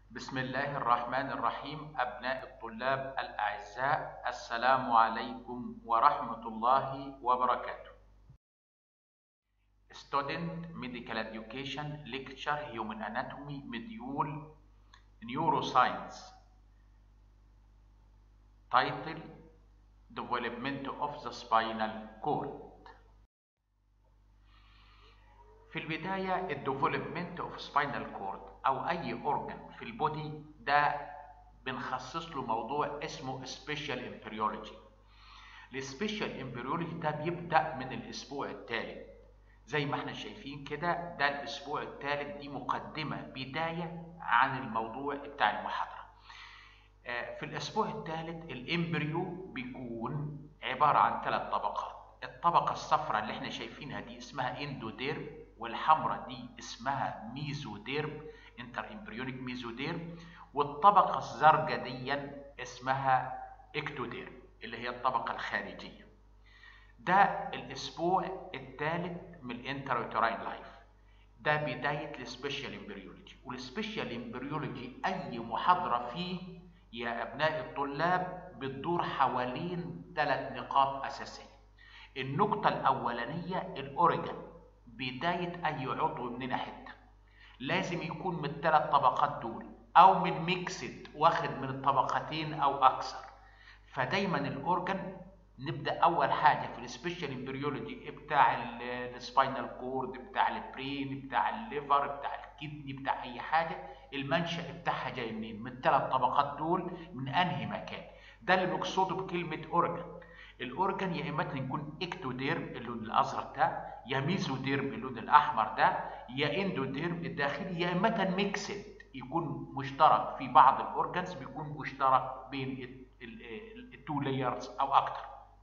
بسم الله الرحمن الرحيم أبناء الطلاب الأعزاء السلام عليكم ورحمة الله وبركاته Student Medical Education Lecture Human Anatomy Module Neuroscience Title Development of the Spinal Cord في البداية الديفلوبمنت اوف سباينال كورد أو أي أورجن في البودي ده بنخصص له موضوع اسمه سبيشال امبريولوجي السبيشال امبريولوجي ده بيبدأ من الأسبوع الثالث زي ما احنا شايفين كده ده الأسبوع الثالث دي مقدمة بداية عن الموضوع بتاع المحاضرة في الأسبوع الثالث الامبريو بيكون عبارة عن ثلاث طبقات الطبقة الصفراء اللي احنا شايفينها دي اسمها اندوديرم والحمراء دي اسمها ميزوديرم انتر امبريونيك ميزوديرم والطبقة الزرقاء دي اسمها اكتوديرم اللي هي الطبقة الخارجية ده الاسبوع الثالث من الانتروتراين لايف ده بداية السبيشال امبريولوجي والسبيشال امبريولوجي اي محاضرة فيه يا ابناء الطلاب بتدور حوالين ثلاث نقاط اساسيه النقطة الأولانية الأوريجن بداية أي عضو مننا حتة لازم يكون من الثلاث طبقات دول أو من ميكسد واخد من الطبقتين أو أكثر فدايما الأورجن نبدأ أول حاجة في السبيشال امبريولوجي بتاع السباينال كورد بتاع البرين بتاع الليفر بتاع الكدني بتاع أي حاجة المنشأ بتاعها جاي منين؟ من الثلاث طبقات دول من أنهي مكان؟ ده اللي مقصوده بكلمة أورجن الاورجن يا اما يكون اكتوديرم اللون الازرق ده يا ميزوديرم اللون الاحمر ده يا اندوديرم الداخلي يا اما ميكسد يكون مشترك في بعض الاورجنز بيكون مشترك بين التو لايرز او اكتر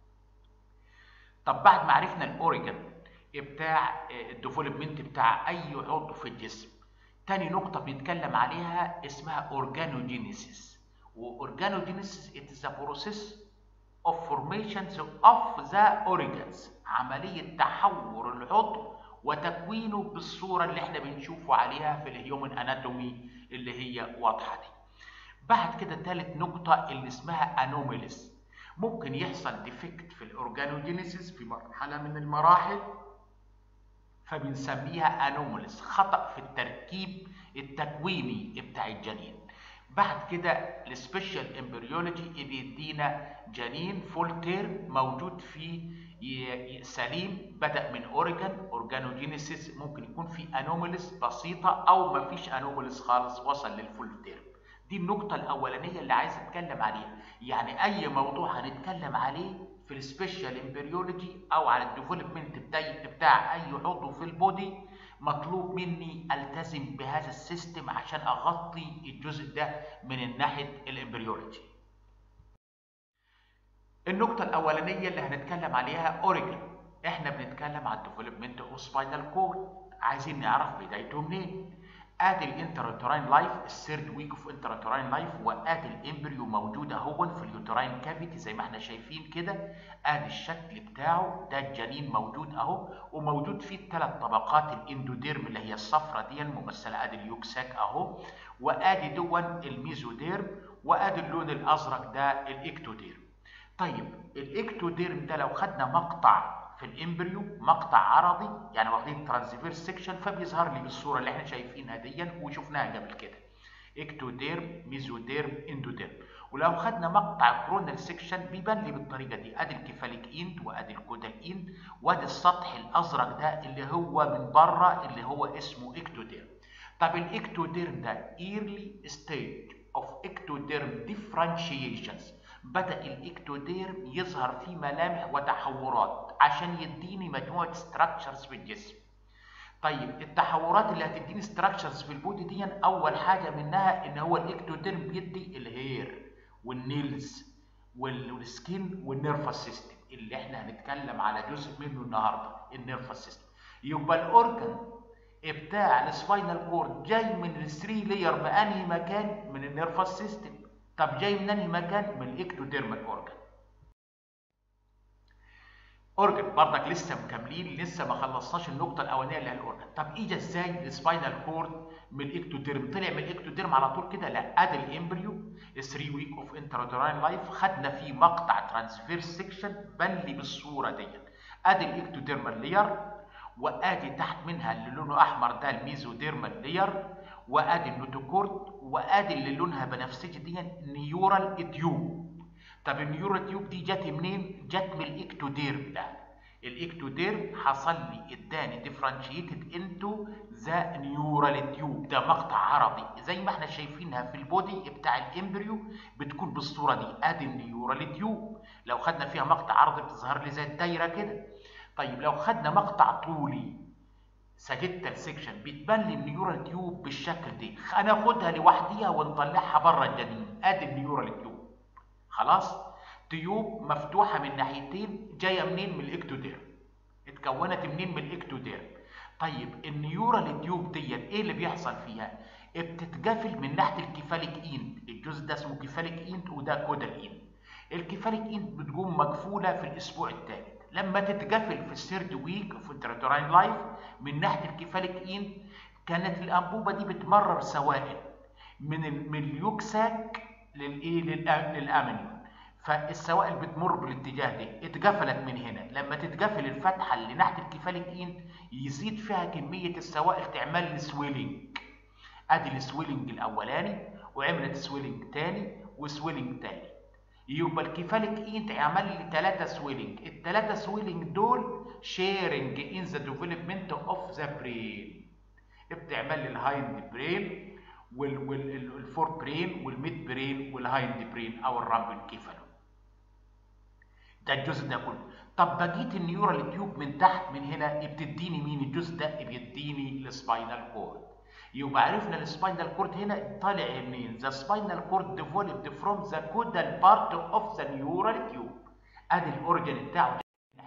طب بعد ما عرفنا الاورجن بتاع الديفلوبمنت بتاع اي عضو في الجسم تاني نقطه بنتكلم عليها اسمها اورجانوجينيسيس واورجانوجينيسيس it is a process of formations of the organs عملية تحور العضو وتكوينه بالصورة اللي احنا بنشوفه عليها في الهيومن اناتومي اللي هي واضحة دي بعد كده تالت نقطة اللي اسمها انوميليس ممكن يحصل ديفكت في الاورجانوجينيسيس في مرحلة من المراحل فبنسميها انوميليس خطأ في التركيب التكويني بتاع الجنين بعد كده السبيشال امبريولوجي بيدينا جنين فول تيرم موجود فيه سليم بدا من اوريجن اورجانوجينيسيس ممكن يكون في انوماليز بسيطه او ما فيش انوماليز خالص وصل للفول تيرم دي النقطه الاولانيه اللي عايز اتكلم عليها يعني اي موضوع هنتكلم عليه في السبيشال امبريولوجي او على الديفلوبمنت بتاع بتاع اي عضو في البودي مطلوب مني التزم بهذا السيستم عشان اغطي الجزء ده من ناحيه الامبريولوجي النقطة الأولانية اللي هنتكلم عليها أوريجن احنا بنتكلم على الديفلوبمنت اوف سباينال كورد عايزين نعرف بدايته منين ادي الانتراتوراين لايف الثيرد ويك اوف انتراتوراين لايف وادي الامبريو موجود اهو في اليوتراين كافيتي زي ما احنا شايفين كده ادي الشكل بتاعه ده الجنين موجود اهو وموجود فيه الثلاث طبقات الاندوديرم اللي هي الصفرة دي ممثله ادي اليوكساك اهو وادي دون الميزوديرم وادي اللون الازرق ده الاكتوديرم طيب الاكتوديرم ده لو خدنا مقطع في الامبريو مقطع عرضي يعني واخدين ترانسفيرس سيكشن فبيظهر لي بالصوره اللي احنا شايفينها دي وشفناها قبل كده اكتوديرم ميزوديرم اندوديرم ولو خدنا مقطع كرونال سيكشن بيبان لي بالطريقه دي ادي الكفاليك اند وادي الكودال اند وادي السطح الازرق ده اللي هو من بره اللي هو اسمه اكتوديرم طب الاكتوديرم ده early stage of ectoderm differentiations بدأ الاكتوديرم يظهر فيه ملامح وتحورات عشان يديني مجموعة ستراكشرز في الجسم. طيب التحورات اللي هتديني ستراكشرز في البودي دي أول حاجة منها إن هو الاكتوديرم بيدي الهير والنيلز والسكين والنيرفس سيستم اللي احنا هنتكلم على جزء منه النهارده النيرفس سيستم. يبقى الأورجن بتاع السباينال كورد جاي من الثري لاير بأنهي مكان؟ من النيرفس سيستم. طب جاي من انهي مكان؟ من الاكتوديرمال اورجان. اورجن برضك لسه مكملين لسه ما خلصناش النقطه الاولانيه اللي هي الاورجن طب اجى ازاي السباينال كورد من الاكتوديرم طلع من الاكتوديرم على طول كده لا ادي الامبريو 3 ويك اوف انترادراين لايف خدنا فيه مقطع ترانسفيرس سيكشن بان لي بالصوره ديت ادي الاكتوديرمال لير وادي تحت منها اللي لونه احمر ده الميزوديرمال لير وادي النوتوكورد وادي اللي لونها بنفسجي دي نيورال تيوب طب النيورال تيوب دي جت منين؟ جت من الاكتوديرم ده الاكتوديرم حصل لي اداني ديفرنشيتد انتو ذا نيورال تيوب ده مقطع عربي زي ما احنا شايفينها في البودي بتاع الامبريو بتكون بالصوره دي ادي النيورال تيوب لو خدنا فيها مقطع عرضي بتظهر لي زي الدايره كده طيب لو خدنا مقطع طولي ساجيتال سيكشن بتبان لي النيورال تيوب بالشكل ده هناخدها لوحديها ونطلعها بره الجنين ادي النيورال تيوب خلاص تيوب مفتوحه من ناحيتين جايه منين من الاكتوديرم اتكونت منين من الاكتوديرم طيب النيورال تيوب ديت ايه اللي بيحصل فيها بتتجافل من ناحيه الكيفاليك ايند الجزء ده اسمه كيفاليك ايند وده كودال ايند الكيفاليك ايند بتقوم مقفوله في الاسبوع الثالث لما تتجفل في السيرد ويك في انتراتوراين لايف من ناحيه الكيفاليك ايند كانت الانبوبه دي بتمرر سوائل من من اليوكساك للايه للامنيون فالسوائل بتمر بالاتجاه ده اتجفلت من هنا لما تتجفل الفتحه اللي ناحيه الكيفاليك ايند يزيد فيها كميه السوائل تعمل لي سويلنج ادي السويلنج الاولاني وعملت سويلنج تاني وسويلنج تاني يبقى الكيفاليك اينت عمل لي ثلاثة سويلنج الثلاثة سويلنج دول شيرنج ان ذا ديفلوبمنت اوف ذا برين بتعمل لي الهايند برين والفور برين والميد برين والهايند برين او الرامبل كيفالو ده الجزء ده كله طب بقيه النيورال تيوب من تحت من هنا بتديني مين الجزء ده بيديني السباينال كورد يبقى عرفنا السباينال كورد هنا طالع منين ذا سباينال كورد ديفلوبد فروم ذا كودال بارت اوف ذا نيورال تيوب ادي الاورجن بتاعه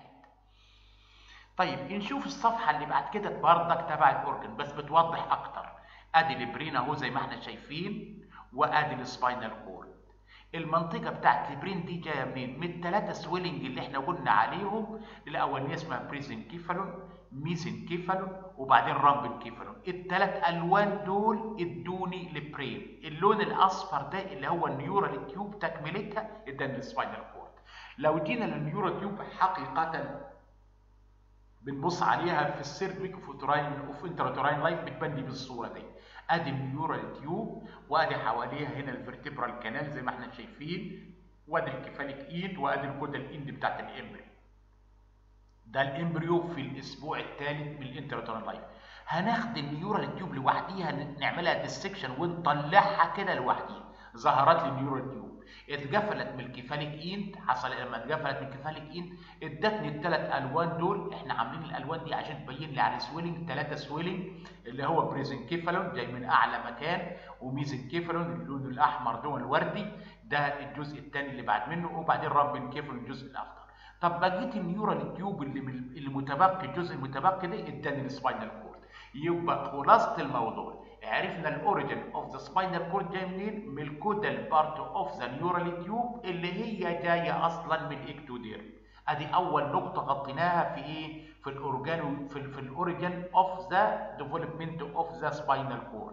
طيب نشوف الصفحه اللي بعد كده بردك تبع الاورجن بس بتوضح اكتر ادي البرين اهو زي ما احنا شايفين وادي السباينال كورد المنطقة بتاعت البرين دي جاية منين؟ من الثلاثة سويلنج اللي احنا قلنا عليهم الأولانية اسمها بريزن كيفالون ميزن كيفالون وبعدين رامبل كيفالون الثلاث ألوان دول ادوني البرين اللون الأصفر ده اللي هو النيورال تيوب تكملتها اداني السباينال كورد لو جينا للنيورال تيوب حقيقة بنبص عليها في السيرد ويك اوف اوف انتراتوراين لايف بتبان لي بالصورة دي ادي النيورال تيوب وادي حواليها هنا الفرتبرال كانال زي ما احنا شايفين وادي الكيفاليك ايد وادي الكودال اند بتاعت الامبريو ده الامبريو في الاسبوع الثالث من الانتراتورال لايف هناخد النيورال تيوب لوحديها نعملها ديسكشن ونطلعها كده لوحديها ظهرت لي النيورال تيوب اتقفلت من الكيفاليك ايند حصل لما اتقفلت من الكيفاليك ايند ادتني الثلاث الوان دول احنا عاملين الالوان دي عشان تبين لي على السويلنج ثلاثه سويلنج اللي هو بريزن كيفالون جاي من اعلى مكان وميزن كيفالون اللون الاحمر ده الوردي ده الجزء الثاني اللي بعد منه وبعدين رامبن كيفالون الجزء الاخضر طب بقيه النيورال تيوب اللي اللي متبقي الجزء المتبقي ده اداني السباينال كورد يبقى خلاصه الموضوع عرفنا الاوريجن اوف ذا سباينال كورد جاي منين؟ من الكودال بارت اوف ذا نيورال تيوب اللي هي جايه اصلا من الاكتوديرم. ادي اول نقطه غطيناها في ايه؟ في الاورجان في, في الاوريجن اوف ذا ديفلوبمنت اوف ذا سباينال كورد.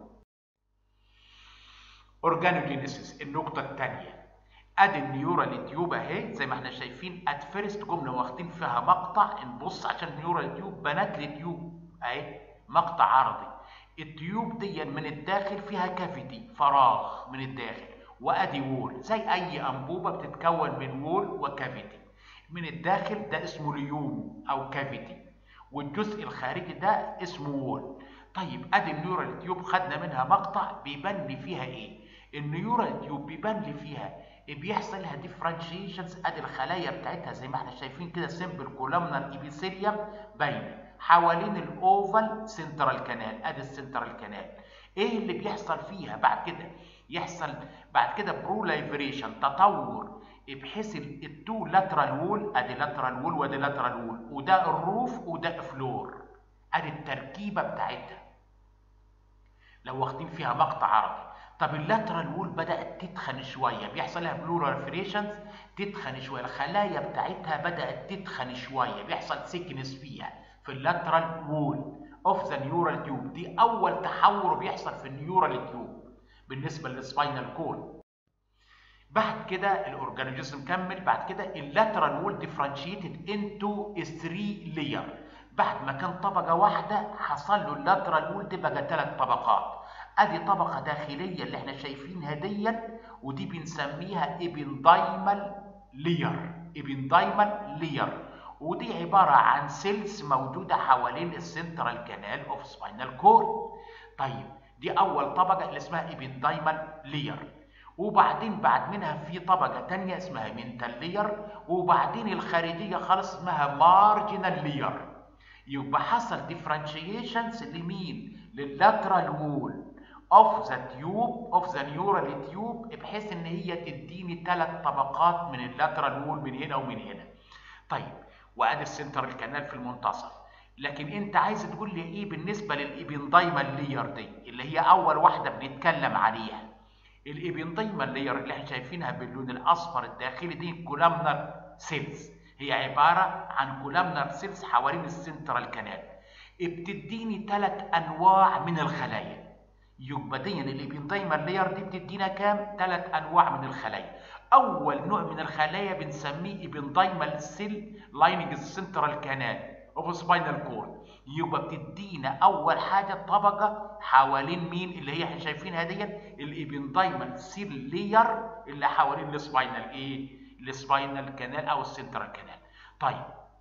اورجانوجينيسيس النقطه الثانيه ادي النيورال تيوب اهي زي ما احنا شايفين ات فيرست جمله واخدين فيها مقطع نبص عشان النيورال تيوب بنات لي تيوب اهي مقطع عرضي التيوب دي من الداخل فيها كافيتي فراغ من الداخل وادي وول زي اي انبوبه بتتكون من وول وكافيتي من الداخل ده اسمه ليوم او كافيتي والجزء الخارجي ده اسمه وول طيب ادي النيورال تيوب خدنا منها مقطع بيبان لي فيها ايه النيورال تيوب بيبان لي فيها بيحصل لها ديفرنشيشنز ادي الخلايا بتاعتها زي ما احنا شايفين كده سيمبل كولومنر ايبيثيليوم باينه حوالين الاوفال سنترال كانال ادي السنترال كانال ايه اللي بيحصل فيها بعد كده يحصل بعد كده بروليفريشن تطور بحيث التو لاترال وول ادي لاترال وول وادي لاترال وول وده الروف وده فلور ادي التركيبه بتاعتها لو واخدين فيها مقطع عرضي طب اللاترال وول بدات تتخن شويه بيحصل لها بلورالفريشنز تتخن شويه الخلايا بتاعتها بدات تتخن شويه بيحصل سيكنس فيها في اللاترال وول اوف ذا نيورال تيوب دي اول تحور بيحصل في النيورال تيوب بالنسبه للسباينال كورد بعد كده الاورجانيزم كمل بعد كده اللاترال وول ديفرنشيتد انتو 3 لير بعد ما كان طبقه واحده حصل له اللاترال وول دي بقى ثلاث طبقات ادي طبقه داخليه اللي احنا شايفينها ديا ودي بنسميها ابندايمال لير ابندايمال لير ودي عباره عن سيلز موجوده حوالين السنترال كانال اوف سباينال كورد طيب دي اول طبقه اللي اسمها ابندايمال لير وبعدين بعد منها في طبقه تانية اسمها منتال لير وبعدين الخارجيه خالص اسمها مارجنال لير يبقى حصل ديفرنشيشنز لمين لللاترال وول اوف ذا تيوب اوف ذا نيورال تيوب بحيث ان هي تديني ثلاث طبقات من اللاترال وول من هنا ومن هنا طيب وادي السنترال كانال في المنتصف لكن انت عايز تقول لي ايه بالنسبه للابندايمال لير دي اللي هي اول واحده بنتكلم عليها الابندايمال لير اللي احنا شايفينها باللون الاصفر الداخلي دي كولامنر سيلز هي عباره عن كولامنر سيلز حوالين السنترال كانال بتديني ثلاث انواع من الخلايا يبقى دي الابندايمال لير دي بتدينا كام ثلاث انواع من الخلايا اول نوع من الخلايا بنسميه ابندايمال سيل لايننج السنترال كانال اوف سباينال كورد يبقى بتدينا اول حاجه طبقه حوالين مين اللي هي احنا شايفينها دي الابندايمال سيل لير اللي حوالين السباينال ايه السباينال كانال او السنترال كانال طيب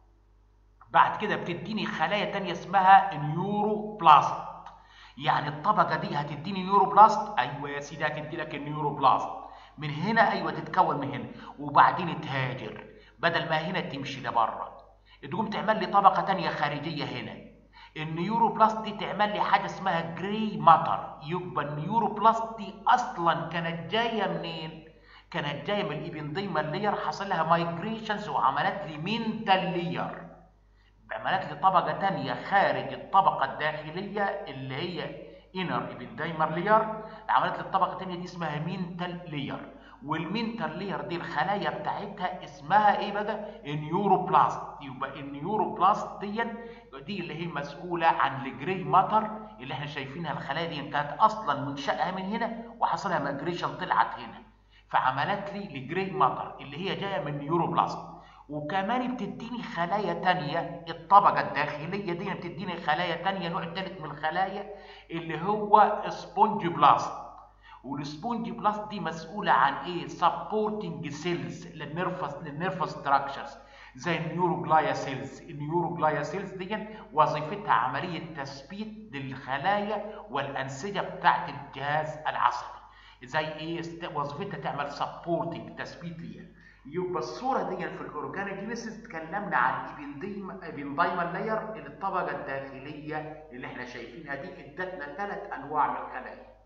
بعد كده بتديني خلايا تانية اسمها نيوروبلاست يعني الطبقه دي هتديني نيوروبلاست ايوه يا سيدي هتدي لك النيوروبلاست من هنا ايوه تتكون من هنا وبعدين تهاجر بدل ما هنا تمشي لبره تقوم تعمل لي طبقه تانية خارجيه هنا النيوروبلاست دي تعمل لي حاجه اسمها جراي ماتر يبقى النيوروبلاست دي اصلا كانت جايه منين كانت جايه من الابنديمال لير حصل لها مايجريشنز وعملت لي منتال لير عملت لي طبقه تانية خارج الطبقه الداخليه اللي هي انر ابنديمال لير عملت لي الطبقه التانية دي اسمها مينتال لير والمينتال لير دي الخلايا بتاعتها اسمها ايه بقى النيوروبلاست يبقى النيوروبلاست دي دي اللي هي مسؤوله عن الجراي ماتر اللي احنا شايفينها الخلايا دي كانت اصلا منشأها من هنا وحصل لها ماجريشن طلعت هنا فعملت لي الجراي ماتر اللي هي جايه من النيوروبلاست وكمان بتديني خلايا تانية الطبقة الداخلية دي بتديني خلايا تانية نوع تالت من الخلايا اللي هو سبونج بلاست والسبونج بلاست دي مسؤولة عن ايه؟ سبورتنج سيلز للنيرفس للنيرفس ستراكشرز زي النيوروجلايا سيلز، النيوروجلايا سيلز دي وظيفتها عملية تثبيت للخلايا والأنسجة بتاعت الجهاز العصبي. زي ايه؟ وظيفتها تعمل سبورتنج تثبيت ليها. يبقى الصورة دي في الأورجانيجينيسيس اتكلمنا عن الابندايمال لاير اللي الطبقة الداخلية اللي احنا شايفينها دي ادتنا ثلاث أنواع من الخلايا.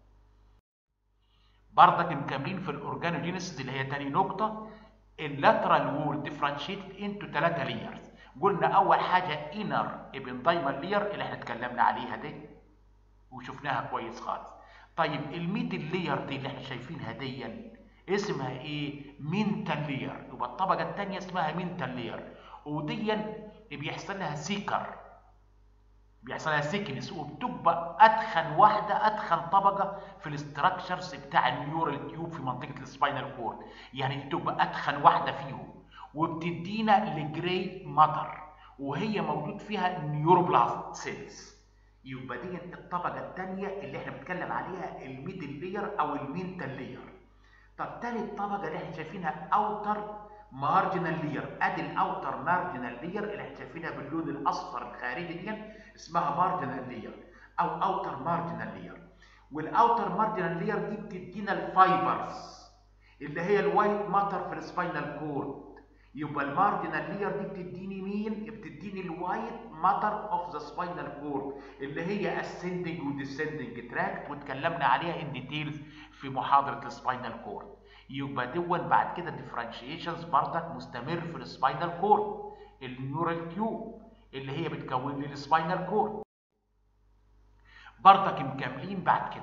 برضك مكملين في الاورجانوجينيسيس اللي هي تاني نقطه اللاترال وول ديفرنشيتد انتو ثلاثه ليرز قلنا اول حاجه انر ابندايمال لير اللي احنا اتكلمنا عليها دي وشفناها كويس خالص طيب الميدل لير دي اللي احنا شايفينها دي اسمها ايه مينتال لير يبقى الطبقه الثانيه اسمها مينتال لير ودي بيحصل لها سيكر بيحصل لها سيكنس وبتبقى اتخن واحده اتخن طبقه في الاستراكشرز بتاع النيورال تيوب في منطقه السباينال كورد يعني بتبقى اتخن واحده فيهم وبتدينا الجراي ماتر وهي موجود فيها النيوروبلاست سيلز يبقى دي الطبقه الثانيه اللي احنا بنتكلم عليها الميدل لير او المينتال لير طب تالت طبقه اللي احنا شايفينها اوتر مارجنال لير ادي الاوتر مارجنال لير اللي احنا شايفينها باللون الاصفر الخارجي دي اسمها مارجنال لير او اوتر مارجنال لير والاوتر مارجنال لير دي بتدينا الفايبرز اللي هي الوايت ماتر في السباينال كورد يبقى المارجنال لير دي بتديني مين بتديني الوايت ماتر اوف ذا سباينال كورد اللي هي اسcending وديسcending تراكت واتكلمنا عليها ان ديتيلز في محاضره السباينال كورد يبقى دون بعد كده ديفرنشيشنز بردك مستمر في السباينال كورد النيورال تيوب اللي هي بتكون لي السباينال كورد بردك مكملين بعد كده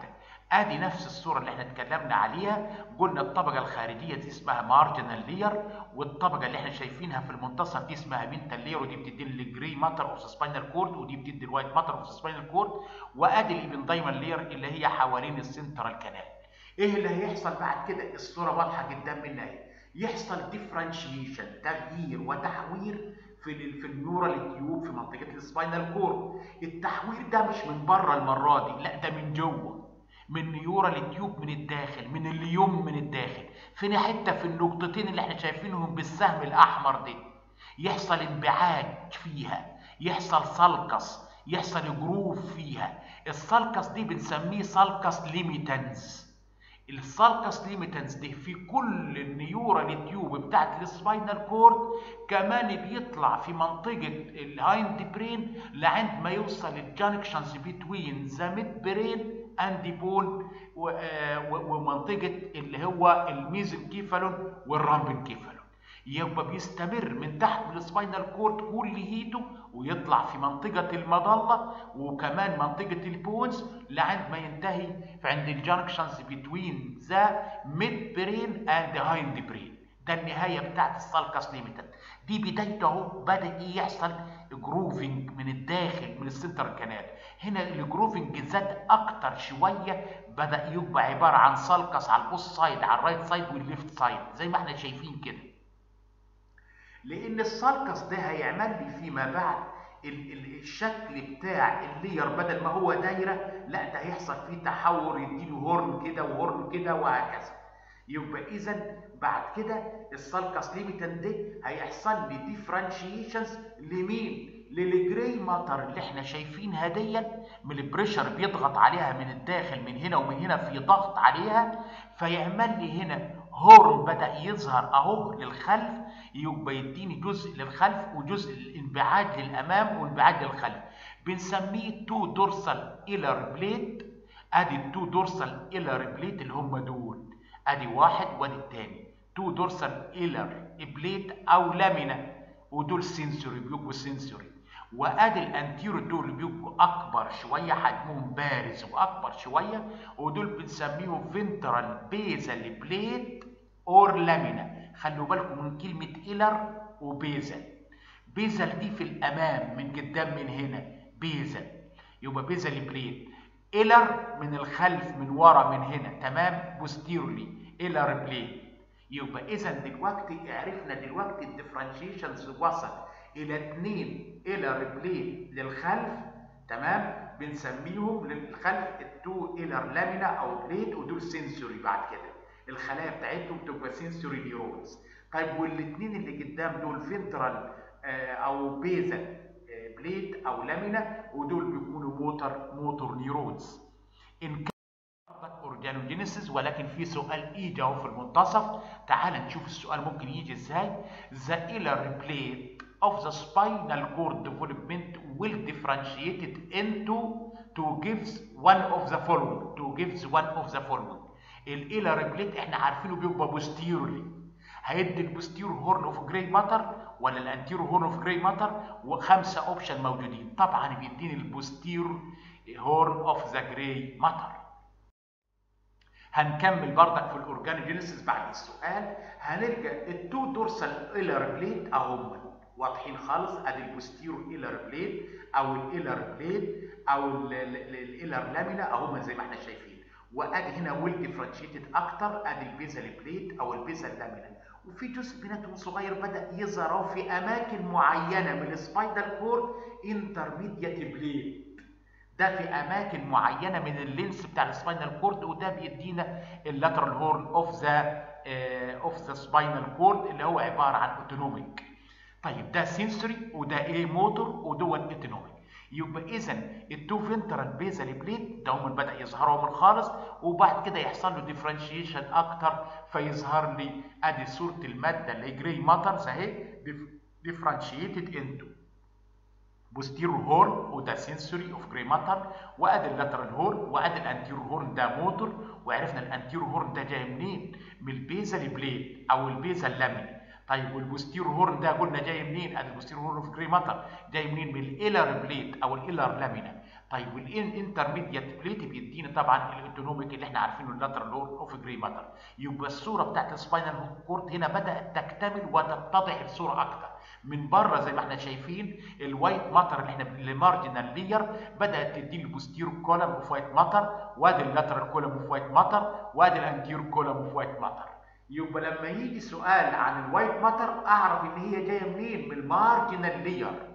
ادي نفس الصوره اللي احنا اتكلمنا عليها قلنا الطبقه الخارجيه دي اسمها مارجنال لير والطبقه اللي احنا شايفينها في المنتصف دي اسمها مينتال لير ودي بتدي الجري ماتر اوف سباينال كورد ودي بتدي الوايت ماتر اوف سباينال كورد وادي الايبندايمال لير اللي هي حوالين السنترال كانال ايه اللي هيحصل بعد كده الصوره واضحه قدام منا اهي يحصل ديفرنشيشن تغيير وتحوير في في النورال تيوب في منطقه السباينال كورد التحوير ده مش من بره المره دي لا ده من جوه من نيورال تيوب من الداخل من اليوم من الداخل فين حته في النقطتين اللي احنا شايفينهم بالسهم الاحمر دي يحصل انبعاج فيها يحصل سلقص يحصل جروف فيها السلقص دي بنسميه سلقص ليميتنز السالكس ليميتنس دي في كل النيورال تيوب بتاعت السباينال كورد كمان بيطلع في منطقه الهايند برين لعند ما يوصل الجانكشنز بتوين ذا ميد برين اند بون ومنطقه اللي هو الميزنكيفالون والرامبنكيفالون يبقى بيستمر من تحت السباينال كورد كل هيته ويطلع في منطقة المظلة وكمان منطقة البونز لعند ما ينتهي في عند الجانكشنز بتوين ذا ميد برين اند هايند برين ده النهاية بتاعت السالكاس ليميتد دي بدايته اهو بدأ يحصل جروفنج من الداخل من السنتر كانال هنا الجروفنج زاد اكتر شوية بدأ يبقى عبارة عن سالكاس على البوست سايد على الرايت سايد والليفت سايد زي ما احنا شايفين كده لان السالكس ده هيعمل لي فيما بعد ال ال الشكل بتاع اللير بدل ما هو دايره لا ده هيحصل فيه تحور يديله هورن كده وهورن كده وهكذا يبقى اذا بعد كده السالكس ليميتن ده هيحصل لي ديفرنشيشنز لمين للجري ماتر اللي احنا شايفينها ديت من البريشر بيضغط عليها من الداخل من هنا ومن هنا في ضغط عليها فيعمل لي هنا هورن بدا يظهر اهو للخلف يبقى يديني جزء للخلف وجزء الانبعاج للامام وانبعاج للخلف بنسميه تو دورسال ايلر بليد ادي التو دورسال ايلر بليد اللي هم دول ادي واحد وادي الثاني تو دورسال ايلر بليد او لامينا ودول سنسوري بيبقوا سنسوري وادي الانتيرو دول بيبقوا اكبر شويه حجمهم بارز واكبر شويه ودول بنسميهم فينترال بيزال بليد اور لامينا خلوا بالكم من كلمه ايلر وبيزل بيزل دي في الامام من قدام من هنا بيزل يبقى بيزل بليد ايلر من الخلف من ورا من هنا تمام بوستيرلي ايلر بليد يبقى اذا دلوقتي عرفنا دلوقتي الديفرنشيشنز وصل الى اثنين ايلر بليد للخلف تمام بنسميهم للخلف التو ايلر لامينا او بليد ودول سنسوري بعد كده الخلايا بتاعتهم تبقى سنسوري نيورونز طيب والاثنين اللي قدام دول فينترال آه او بيزل آه بليد او لامينا ودول بيكونوا موتر موتور نيورونز ان كان اورجانوجينيسيس ولكن في سؤال ايجي اهو في المنتصف تعال نشوف السؤال ممكن يجي ازاي the inner plate of the spinal cord development will differentiated into to gives one of the following to gives one of the following الايلر بليت احنا عارفينه بيبقى بوستيرلي هيدي البوستير هورن اوف جراي ماتر ولا الانتيرو هورن اوف جراي ماتر وخمسه اوبشن موجودين طبعا بيديني البوستير هورن اوف ذا جراي ماتر هنكمل بردك في الاورجانوجينيسيس بعد السؤال هنلقى التو دورسال ايلر بليد اهم واضحين خالص ادي البوستيرو ايلر بليد او الايلر بليد او الايلر لامينا اهم زي ما احنا شايفين وادي هنا ويل ديفرنشيتد اكتر ادي البيزل بليد او البيزل لامينا وفي جزء بيناتهم صغير بدا يظهر في اماكن معينه من السبايدر كورد انترميديت بليد ده في اماكن معينه من اللينس بتاع السباينال كورد وده بيدينا اللاترال هورن اوف ذا اوف ذا سباينال كورد اللي هو عباره عن اوتونوميك طيب ده سنسوري وده ايه موتور ودول اوتونوميك يبقى اذا التو فينترال بيزال بليد ده هم بدا يظهروا من خالص وبعد كده يحصل له ديفرنشيشن اكتر فيظهر لي ادي صوره الماده اللي جراي ماترز اهي ديفرنشيتد انتو بوستيرور هورن وده سنسوري اوف جراي ماتر وادي اللاترال هورن وادي الانتيرور هورن ده موتور وعرفنا الانتيرور هورن ده جاي منين؟ من البيزال بليد او البيزال لامين طيب والبوستيرور هورن ده قلنا جاي منين؟ ادي البوستيرور هورن اوف جراي ماتر جاي منين؟ من الايلر بليد او الايلر لامينا طيب والانترميديت بليت بيدينا طبعا اوتونوميك اللي احنا عارفينه اللاترال لور اوف جري ماتر يبقى الصوره بتاعت السباينال كورد هنا بدات تكتمل وتتضح الصوره اكتر من بره زي ما احنا شايفين الوايت ماتر اللي احنا المارجنال لير بدات تدي البوستيرو كولم اوف وايت ماتر وادي اللاترال كولم اوف وايت ماتر وادي الانتيرو كولم اوف وايت ماتر يبقى لما يجي سؤال عن الوايت ماتر اعرف ان هي جايه منين من المارجنال لير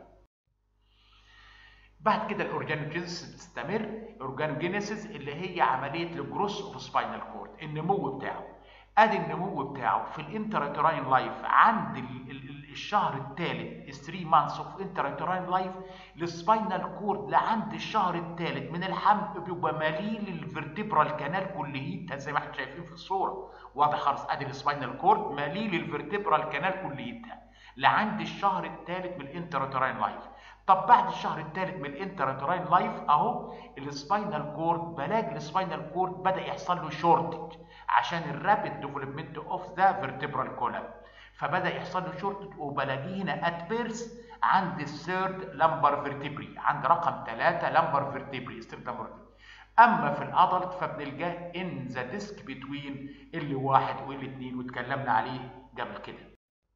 بعد كده الاورجانوجينيسيس بتستمر الاورجانوجينيسيس اللي هي عمليه الجروس اوف سباينال كورد النمو بتاعه ادي النمو بتاعه في الانتراتوراين لايف عند ال ال الشهر الثالث 3 مانثs اوف انتراتوراين لايف السباينال كورد لعند الشهر الثالث من الحمل بيبقى مليل الفرتبرال كانال كليتها زي ما احنا شايفين في الصوره واضح خالص ادي السباينال كورد مليل الفرتبرال كانال كليتها لعند الشهر الثالث من الانتراتوراين لايف طب بعد الشهر الثالث من الانتراتوراين لايف اهو السباينال كورد بلاقي السباينال كورد بدا يحصل له شورتج عشان الرابيد ديفلوبمنت اوف ذا فيرتبرال كولم فبدا يحصل له شورتج وبلاقيه هنا ات بيرث عند الثيرد لمبر فيرتبري عند رقم 3 لمبر فيرتبري الثيرد لمبر فيرتبري اما في الادلت فبنلقاه ان ذا ديسك بتوين ال واحد وال اتنين واتكلمنا عليه قبل كده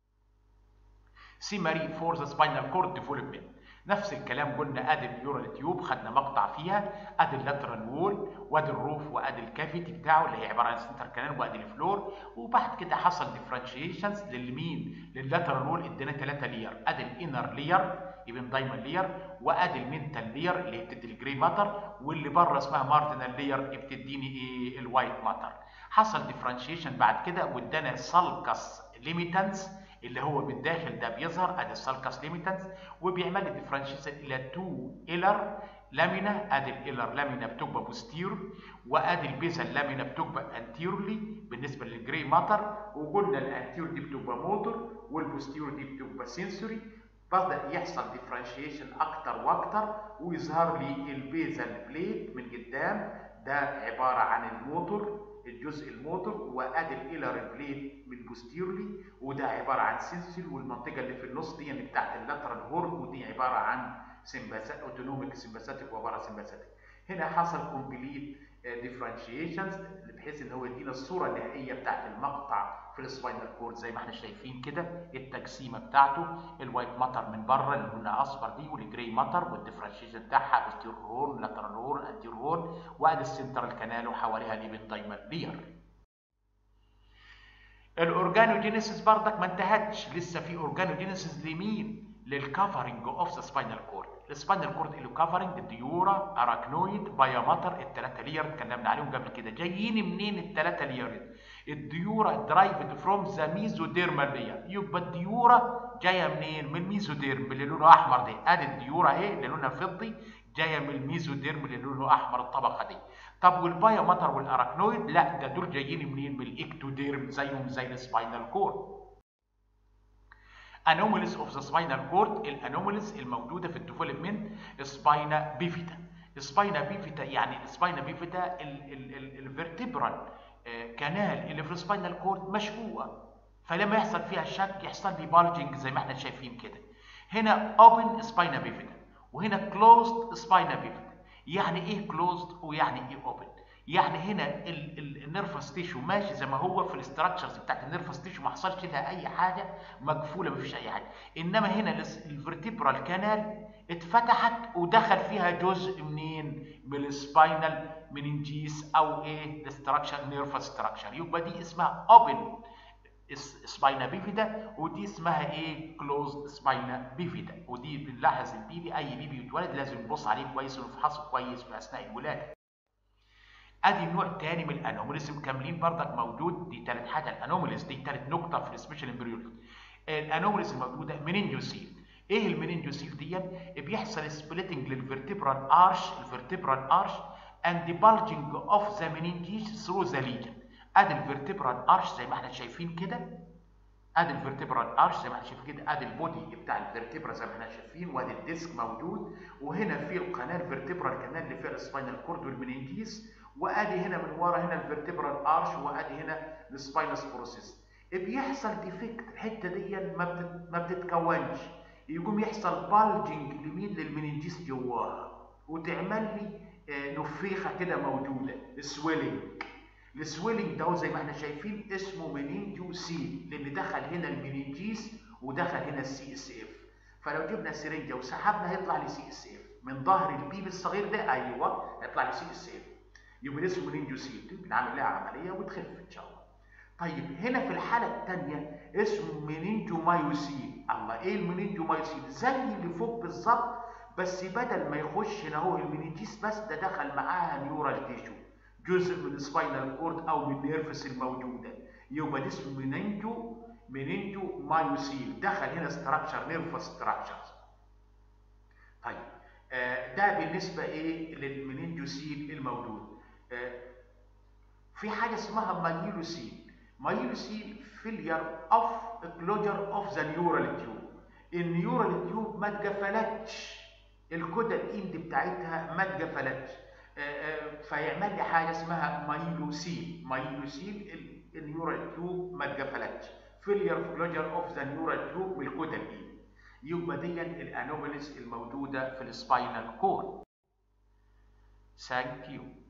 سيماري فور ذا سباينال كورد ديفلوبمنت نفس الكلام قلنا ادي النيورال تيوب خدنا مقطع فيها ادي اللاترال وول وادي الروف وادي الكافيتي بتاعه اللي هي عباره عن سنتر كانال وادي الفلور وبعد كده حصل ديفرنشيشنز للمين لللاترال وول ادينا ثلاثه لير ادي الانر لير يبقى دايما لير وادي المنتال لير اللي هي بتدي الجري ماتر واللي بره اسمها مارتينال لير بتديني ايه الوايت ماتر حصل ديفرنشيشن بعد كده وادانا سالكس ليميتانس اللي هو بالداخل ده بيظهر ادي السالكاس ليميتانس وبيعمل لي ديفرنشيشن الى تو ايلر لامينا ادي الايلر لامينا بتبقى بوستيرور وادي البيزل لامينا بتبقى انتيرولي بالنسبه للجري ماتر وقلنا الانتيرور دي بتبقى موتور والبوستيرور دي بتبقى سنسوري بدا يحصل ديفرنشيشن اكتر واكتر ويظهر لي البيزل بليت من قدام ده عباره عن الموتور الجزء الموتور وادي الايلر بليد من بوستيرلي وده عباره عن سنسوري والمنطقه اللي في النص دي بتاعت اللاترال هورن ودي عباره عن سمباسات اوتونوميك سمباساتيك وبارا سمباساتيك هنا حصل كومبليت ديفرنشيشنز بحيث ان هو يدينا الصوره النهائيه بتاعت المقطع في السباينال كورد زي ما احنا شايفين كده التجسيمه بتاعته الوايت ماتر من بره اللي لونها اصفر دي والجراي ماتر والديفرنشيشن بتاعها بوستيرور هورن لاترال هورن انتيرور هورن وادي السنترال كانال وحواليها ليبن دايمال لير الاورجانوجينيسيس بردك ما انتهتش لسه في اورجانوجينيسيس لمين للكفرنج اوف ذا سباينال كورد السباينال كورد اللي كفرنج الديورا اراكنويد بايوماتر الثلاثه لير اتكلمنا عليهم قبل كده جايين منين الثلاثه لير الديورا درايفد فروم ذا ميزوديرمال لير يبقى الديورا جايه منين من الميزوديرم اللي لونه احمر دي ادي الديورا اهي اللي لونها فضي جايه من الميزوديرم اللي لونه احمر الطبقه دي طب والبايوماتر والاراكنويد لا ده دول جايين منين من الاكتوديرم زيهم زي السباينال كورد انوماليز اوف ذا سباينال كورد الانوماليز الموجوده في الديفلوبمنت سباينا بيفيتا سباينا بيفيتا يعني السباينا بيفيتا الفرتبرال كانال اللي في السباينال كورد مشقوقه فلما يحصل فيها شك يحصل لي بالجنج زي ما احنا شايفين كده هنا اوبن سباينا بيفيتا وهنا كلوزد سباينا بيفيتا يعني ايه كلوزد ويعني ايه اوبن يعني هنا النيرفس تيشو ماشي زي ما هو في الاستراكشرز بتاعت النيرفس تيشو ما حصلش لها اي حاجه مقفوله ما فيش اي حاجه انما هنا الفرتبرال كانال اتفتحت ودخل فيها جزء منين من السباينال مننجيس او ايه الاستراكشر نيرفس ستراكشر يبقى دي اسمها اوبن سباينا بيفيدا ودي اسمها ايه كلوزد سباينا بيفيدا ودي بنلاحظ البيبي اي بيبي يتولد لازم نبص عليه كويس ونفحصه كويس في اثناء الولاده ادي نوع تاني من الانوماليز مكملين بردك موجود دي تالت حاجه الانوماليز دي تالت نقطه في السبيشال امبريولوجي الانوماليز الموجوده مننجوسيل ايه المننجوسيل دي بيحصل سبليتنج للفرتبرال ارش الفرتبرال ارش اند بالجنج اوف ذا مننجيس ثرو ذا ليجن ادي الفرتبرال ارش زي ما احنا شايفين كده ادي الفرتبرال ارش زي ما احنا شايفين كده ادي البودي بتاع الفرتبرا زي ما احنا شايفين وادي الديسك موجود وهنا في القناه الفرتبرال كانال اللي فيها السباينال كورد والمننجيس وادي هنا من ورا هنا الفرتبرال ارش وادي هنا السباينس بروسيس بيحصل ديفكت الحته دي ما بتت... ما بتتكونش يقوم يحصل بالجنج لمين للمننجيس جواها وتعمل لي آه، نفيخه كده موجوده سويلنج السويلنج ده زي ما احنا شايفين اسمه منينجو سي لان دخل هنا المنينجيس ودخل هنا السي اس اف فلو جبنا سرنجه وسحبنا هيطلع لي سي اس اف من ظهر البيب الصغير ده ايوه هيطلع لي سي اس اف يبقى اسمه منينجو سي بنعمل لها عمليه وتخف ان شاء الله طيب هنا في الحاله الثانيه اسمه منينجو مايوسين الله ايه المنينجو مايوسين زي اللي فوق بالظبط بس بدل ما يخش هنا هو المنينجيس بس ده دخل معاها نيورال تيشو جزء من السباينال كورد او من النيرفس الموجوده يبقى ده اسمه منينجو منينجو مايوسين دخل هنا ستراكشر نيرفس ستراكشرز طيب آه ده بالنسبه ايه للمنينجوسين الموجود آه في حاجه اسمها مايلوسين مايلوسين فيلير اوف كلوجر اوف ذا نيورال تيوب النيورال تيوب ما اتقفلتش الكتل الاند بتاعتها ما اتقفلتش فيعمل لي حاجه اسمها مايلوسين مايلوسين النيورال تيوب ما اتقفلتش فيلير كلوجر اوف ذا نيورال تيوب بالكتل الاند يبقى دي الانوماليز الموجوده في السباينال كورد ثانك يو